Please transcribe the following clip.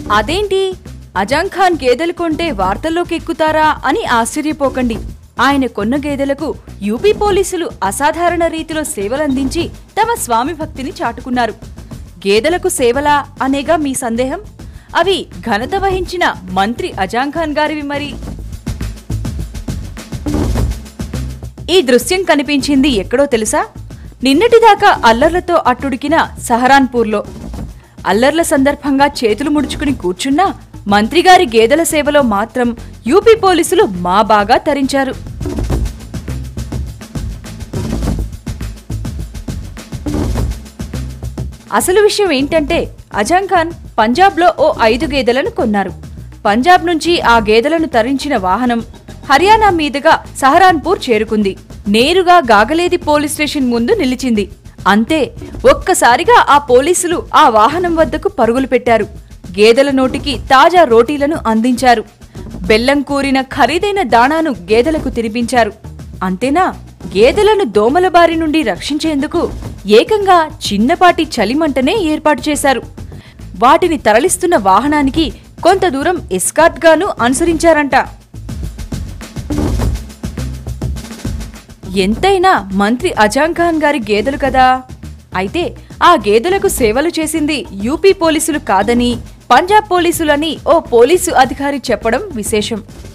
అదేంటి అజాం ఖాన్ గేదెలు కొంటే వార్తల్లోకి ఎక్కుతారా అని ఆశ్చర్యపోకండి ఆయన కొన్న గేదెలకు యూపీ పోలీసులు అసాధారణ రీతిలో సేవలందించి తమ స్వామి భక్తిని చాటుకున్నారు గేదెలకు సేవలా అనేగా మీ సందేహం అవి ఘనత వహించిన మంత్రి అజాం ఖాన్ గారివి మరి ఈ దృశ్యం కనిపించింది ఎక్కడో తెలుసా నిన్నటిదాకా అల్లర్లతో అట్టుడికిన సహరాన్పూర్లో అల్లర్ల సందర్భంగా చేతులు ముడుచుకుని కూర్చున్నా మంత్రిగారి గేదెల సేవలో మాత్రం యూపీ పోలీసులు మా బాగా తరించారు అసలు విషయం ఏంటంటే అజాం ఖాన్ పంజాబ్లో ఓ ఐదు గేదెలను కొన్నారు పంజాబ్ నుంచి ఆ గేదెలను తరించిన వాహనం హర్యానా మీదుగా సహరాన్పూర్ చేరుకుంది నేరుగా గాగలేది పోలీస్ స్టేషన్ ముందు నిలిచింది అంతే ఒక్కసారిగా ఆ పోలీసులు ఆ వాహనం వద్దకు పరుగులు పెట్టారు గేదెల నోటికి తాజా రోటీలను అందించారు బెల్లం కూరిన ఖరీదైన దాణాను గేదెలకు తినిపించారు అంతేనా గేదెలను దోమల బారి నుండి రక్షించేందుకు ఏకంగా చిన్నపాటి చలిమంటనే ఏర్పాటు చేశారు వాటిని తరలిస్తున్న వాహనానికి కొంత దూరం ఎస్కార్ట్ గాను అనుసరించారంట ఎంతైనా మంత్రి అజాం ఖాన్ గారి గేదెలు కదా అయితే ఆ గేదెలకు సేవలు చేసింది యూపీ పోలీసులు కాదని పంజాబ్ పోలీసులని ఓ పోలీసు అధికారి చెప్పడం విశేషం